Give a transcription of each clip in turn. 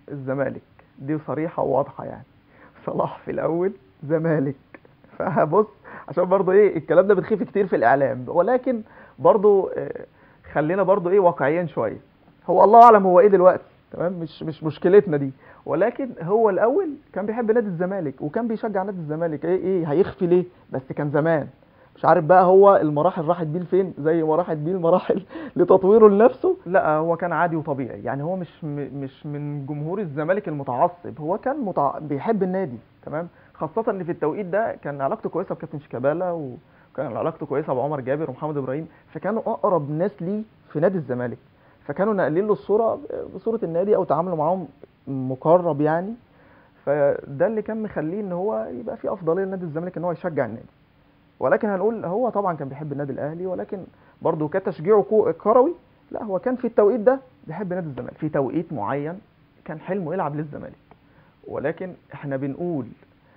الزمالك دي صريحه وواضحه يعني صلاح في الاول زمالك فبص عشان برضو ايه الكلام ده بتخيف كتير في الاعلام ولكن برضو آه، خلينا برضو ايه واقعيين شويه هو الله اعلم هو ايه دلوقتي تمام مش مش مشكلتنا دي ولكن هو الاول كان بيحب نادي الزمالك وكان بيشجع نادي الزمالك ايه ايه هيخفي ليه بس كان زمان مش عارف بقى هو المراحل راحت بيه لفين زي ما راحت بيه المراحل لتطويره لنفسه لا هو كان عادي وطبيعي يعني هو مش م- مش من جمهور الزمالك المتعصب هو كان متع... بيحب النادي تمام خاصة ان في التوقيت ده كان علاقته كويسة بكابتن شيكابالا وكان علاقته كويسة بعمر جابر ومحمد ابراهيم فكانوا اقرب ناس ليه في نادي الزمالك فكانوا ناقلين له الصورة بصورة النادي او تعاملوا معاهم مقرب يعني فده اللي كان مخليه ان هو يبقى في افضليه لنادي الزمالك ان هو يشجع النادي ولكن هنقول هو طبعا كان بيحب النادي الاهلي ولكن برضه كتشجيعه كو- كروي لا هو كان في التوقيت ده بيحب نادي الزمالك في توقيت معين كان حلمه يلعب للزمالك ولكن احنا بنقول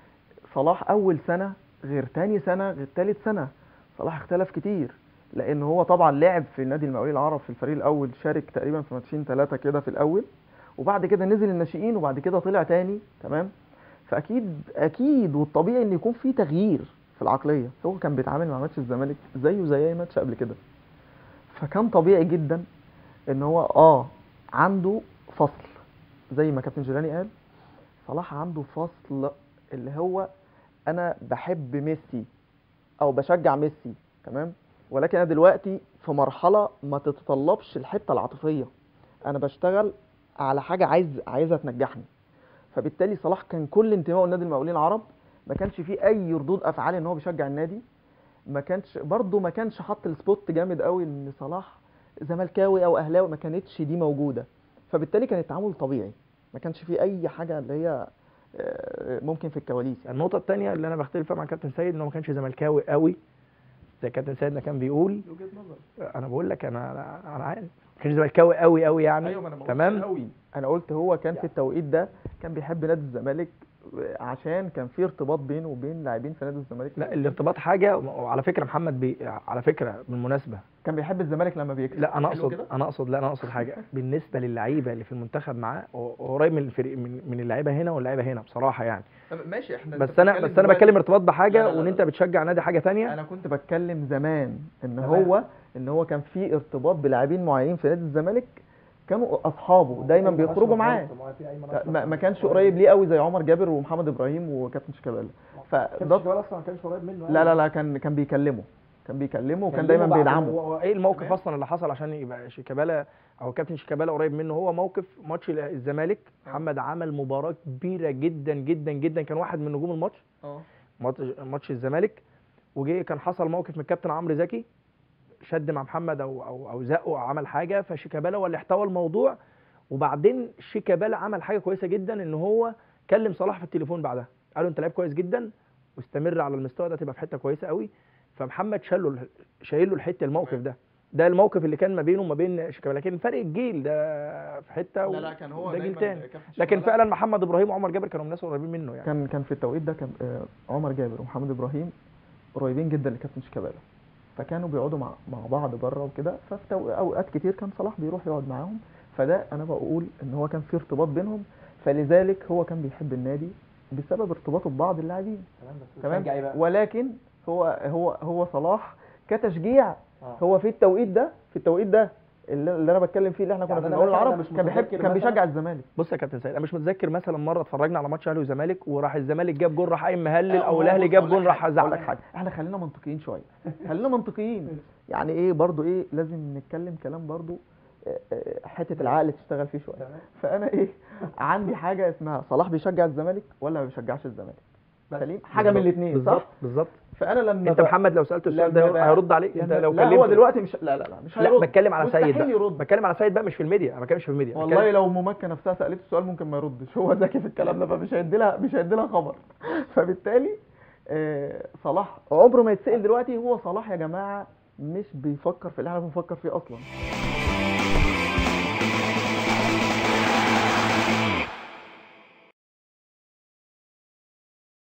صلاح اول سنه غير تاني سنه غير تالت سنه صلاح اختلف كتير لان هو طبعا لعب في نادي المقاولين العرب في الفريق الاول شارك تقريبا في ماتشين ثلاثه كده في الاول وبعد كده نزل الناشئين وبعد كده طلع تاني تمام فاكيد اكيد والطبيعي ان يكون في تغيير في العقليه هو كان بيتعامل مع ماتش الزمالك زيه زي اي ماتش قبل كده فكان طبيعي جدا ان هو اه عنده فصل زي ما كابتن جيلاني قال صلاح عنده فصل اللي هو انا بحب ميسي او بشجع ميسي تمام ولكن انا دلوقتي في مرحله ما تتطلبش الحته العاطفيه انا بشتغل على حاجه عايز عايزها تنجحني فبالتالي صلاح كان كل انتمائه لنادي المقاولين العرب ما كانش فيه اي ردود افعال ان هو بيشجع النادي ما كانش برضه ما كانش حط السبوت جامد قوي ان صلاح زملكاوي او اهلاوي ما كانتش دي موجوده فبالتالي كان التعامل طبيعي ما كانش فيه اي حاجه اللي هي آه، ممكن في الكواليس يعني. النقطة الثانية اللي أنا بختلف فيها مع كابتن سيد إنه ما كانش زملكاوي قوي زي كابتن سيد ما كان بيقول أنا بقول لك أنا أنا أنا عارف ما كانش زملكاوي قوي قوي يعني تمام قوي انا قلت هو كان في التوقيت ده كان بيحب نادي الزمالك عشان كان في ارتباط بينه وبين لاعبين في نادي الزمالك لا الارتباط حاجة وعلى فكرة محمد بي على فكرة بالمناسبة كان بيحب الزمالك لما بيكسب لا انا حلو اقصد كده؟ انا اقصد لا انا اقصد حاجه بالنسبه للعيبه اللي في المنتخب معاه هو قريب من الفريق من, من اللعيبه هنا واللعيبه هنا بصراحه يعني ماشي احنا بس انا بس انا بتكلم ارتباط بحاجه لا، لا، لا، وان لا. انت بتشجع نادي حاجه تانية انا كنت بتكلم زمان ان تمام. هو ان هو كان في ارتباط بلاعبين معينين في نادي الزمالك كانوا اصحابه دايما بيخرجوا معاه ما ما كانش قريب ليه قوي زي عمر جابر ومحمد ابراهيم وكابتن شيكابالا فده اصلا ما كانش قريب منه لا لا لا كان كان بيكلمه كان بيكلمه وكان دايما بيدعمه ايه الموقف تمام. اصلا اللي حصل عشان يبقى شيكابالا او كابتن شيكابالا قريب منه هو موقف ماتش الزمالك محمد عمل مباراه كبيره جدا جدا جدا كان واحد من نجوم الماتش اه ماتش ماتش الزمالك وجه كان حصل موقف من الكابتن عمرو زكي شد مع محمد او او او زقه او عمل حاجه فشيكابالا هو اللي احتوى الموضوع وبعدين شيكابالا عمل حاجه كويسه جدا ان هو كلم صلاح في التليفون بعدها قال له انت لعيب كويس جدا واستمر على المستوى ده تبقى في حته كويسه قوي فمحمد شال له شايل له الحته الموقف ده ده الموقف اللي كان ما بينه وما بين شيكابالا لكن فرق الجيل ده في حته لا لا كان هو ده جيل دايما تاني كابتن لكن شيكابالا فعلا محمد ابراهيم وعمر جابر كانوا ناس قريبين منه يعني كان كان في التوقيت ده كان آه، عمر جابر ومحمد ابراهيم قريبين جدا لكابتن شيكابالا فكانوا بيقعدوا مع مع بعض بره وكده ففي تو- اوقات كتير كان صلاح بيروح يقعد معاهم فده انا بقول ان هو كان في ارتباط بينهم فلذلك هو كان بيحب النادي بسبب ارتباطه ببعض اللاعبين تمام ولكن هو هو هو صلاح كتشجيع هو في التوقيت ده في التوقيت ده اللي اللي انا بتكلم فيه اللي احنا كنا يعني في أنا المقاولين مثلاً العرب مش كان بيحب متذكر كان مثلاً- بيشجع الزمالك بص يا كابتن سيد انا مش متذكر مثلا مره اتفرجنا على ماتش اهلي وزمالك وراح الزمالك جاب جون راح قايم مهلل آه، او هو الاهلي بص جاب أقول لك جون راح حاجة- أقول لك زعل حاجه احنا خلينا منطقيين شويه خلينا منطقيين يعني ايه برضو ايه لازم نتكلم كلام برضو آه، آه، حته العقل تشتغل فيه شويه فانا ايه عندي حاجه اسمها صلاح بيشجع الزمالك ولا ما بيشجعش الزمالك سليم حاجه من بالظبط، الاثنين بالظبط صح بالظبط فانا لما انت ب- محمد لو سالته السؤال ده لما ب- هيرد عليك انت لما- لو لا هو كلمته دلوقتي مش لا لا لا مش لا هيرد بتكلم على سيد مستحيل بقى يرد بتكلم على سيد بقى مش في الميديا انا ما بتكلمش في الميديا والله بتكلم- لو ممكن نفسها سالته السؤال ممكن ما يردش هو ذكي في الكلام ده فمش هيدي لها مش هيدي لها خبر فبالتالي آه، صلاح عمره ما يتسال دلوقتي هو صلاح يا جماعه مش بيفكر في اللي احنا بنفكر فيه اصلا